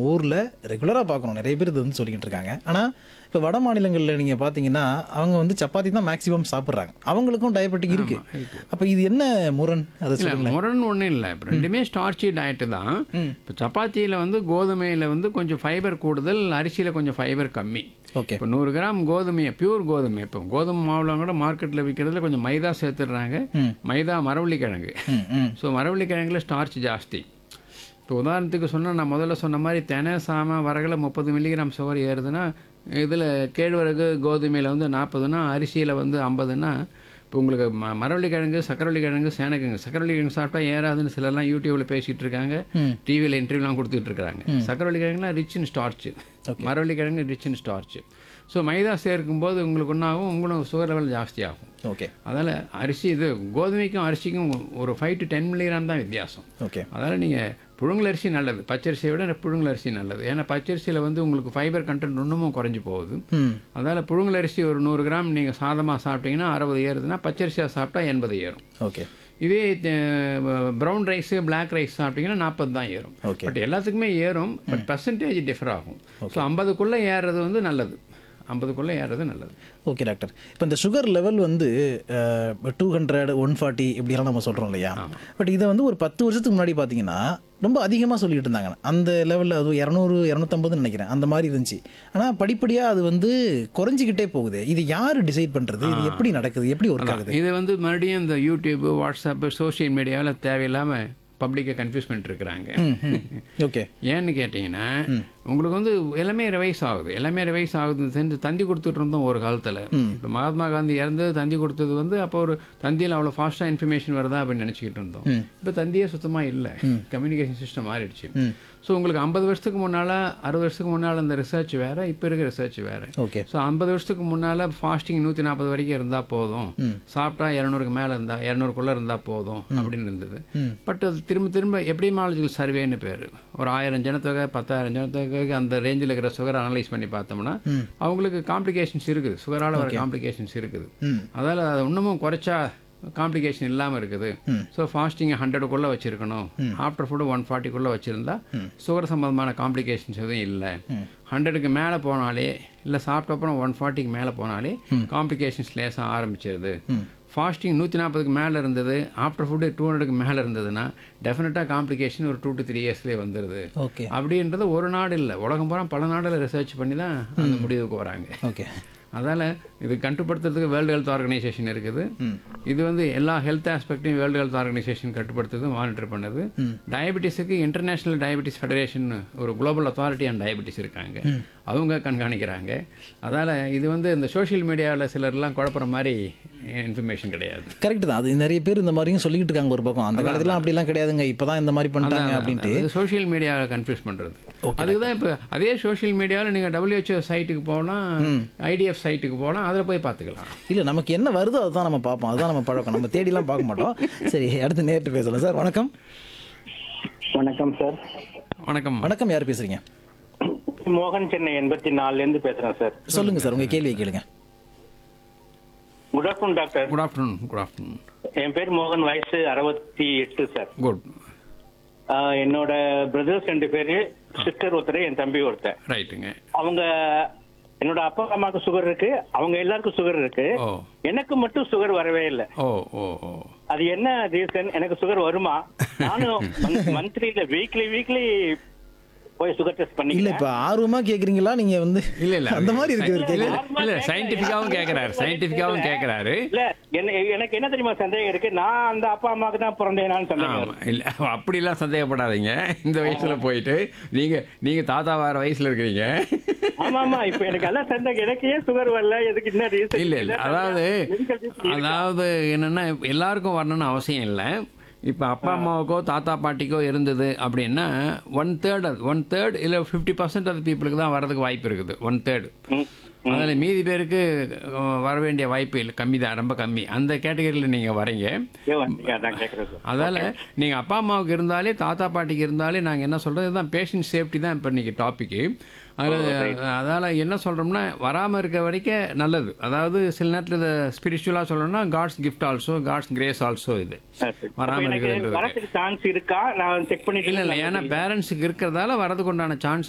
ஊரில் ரெகுலராக பார்க்குறோம் நிறைய பேர் இது வந்து சொல்லிக்கிட்டு இருக்காங்க ஆனால் இப்போ வட மாநிலங்களில் நீங்கள் பார்த்தீங்கன்னா அவங்க வந்து சப்பாத்தி தான் மேக்ஸிமம் சாப்பிட்றாங்க அவங்களுக்கும் டயபெட்டிக் இருக்கு அப்போ இது என்ன முரண் அதை இல்லை சொல்லுங்களேன் முரண் ஒன்றும் இல்லை இப்போ ரெண்டுமே ஸ்டார்ச்சி டயட்டு தான் இப்போ சப்பாத்தியில் வந்து கோதுமையில் வந்து கொஞ்சம் ஃபைபர் கூடுதல் அரிசியில் கொஞ்சம் ஃபைபர் கம்மி ஓகே இப்போ நூறு கிராம் கோதுமையை பியூர் கோதுமை இப்போ கோதுமை மாவுல கூட மார்க்கெட்டில் விற்கிறதுல கொஞ்சம் மைதா சேர்த்துடுறாங்க மைதா மரவள்ளி கிழங்கு ம் ம் ஸோ மரவள்ளி கிழங்குல ஸ்டார்ச் ஜாஸ்தி இப்போ உதாரணத்துக்கு சொன்னால் நான் முதல்ல சொன்ன மாதிரி தெனை சாம வரகுல முப்பது மில்லிகிராம் சுகர் ஏறுதுன்னா இதில் கேழ்வரகு கோதுமையில் வந்து நாற்பதுன்னா அரிசியில் வந்து ஐம்பதுன்னா இப்போ உங்களுக்கு ம மரவள்ளி கிழங்கு சக்கரவள்ளி கிழங்கு சேனக்கிழங்கு சக்கரவள்ளி கிழங்கு சாப்பிட்டா ஏறாதுன்னு சிலர்லாம் யூடியூப்பில் பேசிகிட்டு இருக்காங்க டிவியில் இன்டர்வியூலாம் கொடுத்துட்டு இருக்காங்க சக்கரவள்ளி கிழங்குலாம் ரிச் இன் ஸ்டார்ச் மரவள்ளி கிழங்கு rich in starch so maida சேர்க்கும்போது உங்களுக்கு ஒன்றாகும் உங்களுக்கு சுகர் லெவல் ஜாஸ்தியாகும் ஓகே அதனால் அரிசி இது கோதுமைக்கும் அரிசிக்கும் ஒரு ஃபைவ் டு டென் மில்லிகிராம் தான் வித்தியாசம் ஓகே அதனால் நீங்கள் புழுங்கல் அரிசி நல்லது பச்சரிசியை விட புழுங்கல் அரிசி நல்லது ஏன்னா பச்சரிசியில் வந்து உங்களுக்கு ஃபைபர் கண்டென்ட் இன்னமும் குறைஞ்சி போகுது ம் அதனால் புழுங்கல் அரிசி ஒரு நூறு கிராம் நீங்கள் சாதமாக சாப்பிட்டீங்கன்னா அறுபது ஏறுதுன்னா பச்சரிசியாக சாப்பிட்டா எண்பது ஏறும் ஓகே இதே ப்ரௌன் ரைஸு பிளாக் ரைஸ் சாப்பிட்டீங்கன்னா நாற்பது தான் ஏறும் Okay. பட் எல்லாத்துக்குமே ஏறும் பட் பர்சன்டேஜ் டிஃபர் ஆகும் ஸோ ஐம்பதுக்குள்ளே ஏறுறது வந்து நல்லது ஐம்பதுக்குள்ளே ஏறுறது நல்லது ஓகே டாக்டர் இப்போ இந்த சுகர் லெவல் வந்து டூ ஹண்ட்ரட் ஒன் ஃபார்ட்டி இப்படியெல்லாம் நம்ம சொல்கிறோம் இல்லையா பட் இதை வந்து ஒரு பத்து வருஷத்துக்கு முன்னாடி பார்த்தீங்கன்னா ரொம்ப அதிகமாக சொல்லிட்டு இருந்தாங்க அந்த லெவலில் அது இரநூறு இரநூத்தம்பதுன்னு நினைக்கிறேன் அந்த மாதிரி இருந்துச்சு ஆனால் படிப்படியாக அது வந்து குறைஞ்சிக்கிட்டே போகுது இது யார் டிசைட் பண்ணுறது இது எப்படி நடக்குது எப்படி ஒர்க் ஆகுது இது வந்து மறுபடியும் இந்த யூடியூப் வாட்ஸ்அப்பு சோஷியல் மீடியாவில் தேவையில்லாமல் பப்ளிக்கை கன்ஃபியூஸ் பண்ணிட்டு இருக்கிறாங்க ஓகே ஏன்னு கேட்டிங்கன்னா உங்களுக்கு வந்து எல்லாமே ரிவைஸ் ஆகுது எல்லாமே ரிவைஸ் ஆகுது சென்று தந்தி கொடுத்துட்டு இருந்தோம் ஒரு காலத்தில் இப்போ மகாத்மா காந்தி இறந்தது தந்தி கொடுத்தது வந்து அப்போ ஒரு தந்தியில் அவ்வளோ ஃபாஸ்ட்டாக இன்ஃபர்மேஷன் வருதா அப்படின்னு நினச்சிக்கிட்டு இருந்தோம் இப்போ தந்தியே சுத்தமாக இல்லை கம்யூனிகேஷன் சிஸ்டம் மாறிடுச்சு ஸோ உங்களுக்கு ஐம்பது வருஷத்துக்கு முன்னால் அறுபது வருஷத்துக்கு முன்னால் அந்த ரிசர்ச் வேறு இப்போ இருக்க ரிசர்ச் வேறு ஓகே ஸோ ஐம்பது வருஷத்துக்கு முன்னால் ஃபாஸ்டிங் நூற்றி நாற்பது வரைக்கும் இருந்தால் போதும் சாப்பிட்டா இரநூறுக்கு மேலே இருந்தால் இரநூறுக்குள்ளே இருந்தால் போதும் அப்படின்னு இருந்தது பட் அது திரும்ப திரும்ப எப்டிமாலஜிக்கல் சர்வேன்னு பேர் ஒரு ஆயிரம் ஜனத்தொகை பத்தாயிரம் ஜனத்தொகைக்கு அந்த ரேஞ்சில் இருக்கிற சுகர் அனலைஸ் பண்ணி பார்த்தோம்னா அவங்களுக்கு காம்ப்ளிகேஷன்ஸ் இருக்குது சுகரால் வர காம்ப்ளிகேஷன்ஸ் இருக்குது அதால் அதை இன்னமும் குறைச்சா காம்ப்ளிகேஷன் இல்லாமல் இருக்குது ஸோ ஃபாஸ்டிங் ஹண்ட்ரடுக்குள்ளே வச்சுருக்கணும் ஆஃப்டர் ஃபுட்டு ஒன் ஃபார்ட்டிக்குள்ளே வச்சுருந்தா சுகர் சம்மந்தமான காம்ப்ளிகேஷன்ஸ் எதுவும் இல்லை ஹண்ட்ரடுக்கு மேலே போனாலே இல்லை சாப்பிட்ட அப்புறம் ஒன் ஃபார்ட்டிக்கு மேலே போனாலே காம்ப்ளிகேஷன்ஸ் லேசாக ஆரம்பிச்சிருது ஃபாஸ்டிங் நூற்றி நாற்பதுக்கு மேலே இருந்தது ஆஃப்டர் ஃபுட்டு டூ ஹண்ட்ரடுக்கு மேலே இருந்ததுன்னா டெஃபினட்டாக காம்ப்ளிகேஷன் ஒரு டூ டு த்ரீ இயர்ஸ்லேயே வந்துடுது ஓகே அப்படின்றது ஒரு நாடு இல்லை உலகம் பூரா பல நாடுல ரிசர்ச் பண்ணி தான் அந்த முடிவுக்கு வராங்க ஓகே அதால் இது கட்டுப்படுத்துறதுக்கு வேர்ல்டு ஹெல்த் ஆர்கனைசேஷன் இருக்குது இது வந்து எல்லா ஹெல்த் ஆஸ்பெக்டையும் வேர்ல்டு ஹெல்த் ஆர்கனைசேஷன் கட்டுப்படுத்துறது மானிட்டர் பண்ணுது டயபெட்டிஸுக்கு இன்டர்நேஷனல் டயபெட்டிஸ் ஃபெடரேஷன் ஒரு குளோபல் அத்தாரிட்டி ஆன் டயபெட்டிஸ் இருக்காங்க அவங்க கண்காணிக்கிறாங்க அதால் இது வந்து இந்த சோஷியல் மீடியாவில் சிலர்லாம் குழப்புற மாதிரி இன்ஃபர்மேஷன் கிடையாது கரெக்ட் தான் அது நிறைய பேர் இந்த மாதிரியும் சொல்லிக்கிட்டு இருக்காங்க ஒரு பக்கம் அந்த காலத்துலாம் அப்படிலாம் கிடையாதுங்க இப்போ தான் இந்த மாதிரி பண்ணிட்டாங்க அப்படின்ட்டு அது சோஷியல் மீடியாவை கன்ஃபியூஸ் பண்ணுறது அதுக்கு தான் இப்போ அதே சோஷியல் மீடியாவில் நீங்கள் டபிள்யூஹெச்ஓ சைட்டுக்கு போகலாம் ஐடிஎஃப் சைட்டுக்கு போகலாம் அதில் போய் பார்த்துக்கலாம் இல்லை நமக்கு என்ன வருதோ அதுதான் நம்ம பார்ப்போம் அதுதான் நம்ம பழக்கம் நம்ம தேடிலாம் பார்க்க மாட்டோம் சரி அடுத்து நேரிட்டு பேசலாம் சார் வணக்கம் வணக்கம் சார் வணக்கம் வணக்கம் யார் பேசுறீங்க மோகன் சென்னை எண்பத்தி நாலுல இருந்து பேசுறேன் சார் சொல்லுங்க சார் உங்க கேள்வியை கேளுங்க good afternoon doctor good afternoon good afternoon என் பேர் மோகன் வயசு அறுபத்தி எட்டு சார் குட் ஆஹ் என்னோட பிரதர்ஸ் ரெண்டு பேரு சிஸ்டர் ஒருத்தர் என் தம்பி ஒருத்தர் ரைட்டுங்க அவங்க என்னோட அப்பா அம்மாவுக்கு சுகர் இருக்கு அவங்க எல்லாருக்கும் சுகர் இருக்கு ஓ எனக்கு மட்டும் சுகர் வரவே இல்லை ஓ ஓ ஓ அது என்ன ரீசன் எனக்கு சுகர் வருமா நானும் மந்த்லில வீக்லி வீக்லி போய் சுகர் டெஸ்ட் இல்ல பண்ணிக்கிறேன் இப்ப ஆர்வமா கேக்குறீங்களா நீங்க வந்து இல்ல இல்ல அந்த மாதிரி இருக்கு ஒரு இல்ல கேள்வி இல்ல சயின்டிபிக்காவும் கேக்குறாரு சயின்டிபிக்காவும் கேக்குறாரு இல்ல என்ன- எனக்கு என்ன தெரியுமா சந்தேகம் இருக்கு நான் அந்த அப்பா அம்மாவுக்கு தான் பிறந்தேனான்னு சந்தேகம் ஆமா இருக்கு. இல்ல அப்படிலாம் சந்தேகப்படாதீங்க இந்த வயசுல போயிட்டு நீங்க நீங்க தாத்தா வார வயசுல இருக்கிறீங்க ஆமா ஆமா இப்ப எனக்கு எல்லாம் சந்தேகம் எனக்கு ஏன் சுகர் வரல எதுக்கு என்ன ரீசன் இல்ல இல்ல அதாவது அதாவது என்னன்னா எல்லாருக்கும் வரணும்னு அவசியம் இல்லை இப்போ அப்பா அம்மாவுக்கோ தாத்தா பாட்டிக்கோ இருந்தது அப்படின்னா ஒன் தேர்ட் அது ஒன் தேர்ட் இல்லை ஃபிஃப்டி பர்சன்ட் அது பீப்புளுக்கு தான் வரதுக்கு வாய்ப்பு இருக்குது ஒன் தேர்ட் அதில் மீதி பேருக்கு அஹ், வர வேண்டிய வாய்ப்பு இல்லை கம்மி தான் ரொம்ப கம்மி அந்த கேட்டகரியில் நீங்கள் வரீங்க அதான் கேக்குறேன் சார் அதால் நீங்கள் அப்பா அம்மாவுக்கு இருந்தாலே தாத்தா பாட்டிக்கு இருந்தாலே நாங்கள் என்ன சொல்கிறது தான் பேஷண்ட் சேஃப்டி தான் இப்போ இன்றைக்கி டாப்பிக்கு அதில் அதால் என்ன சொல்கிறோம்னா வராமல் இருக்க வரைக்கும் நல்லது அதாவது சில நேரத்தில் இதை ஸ்பிரிச்சுவலாக சொல்லணும்னா God's gift also God's grace also இது வராமல் எனக்கு இருக்கிறது வரதுக்கு சான்ஸ் இருக்கா நான் செக் பண்ணிட்டு இல்லை இல்லை ஏன்னா பேரண்ட்ஸுக்கு இருக்கிறதால வரதுக்கு உண்டான சான்ஸ்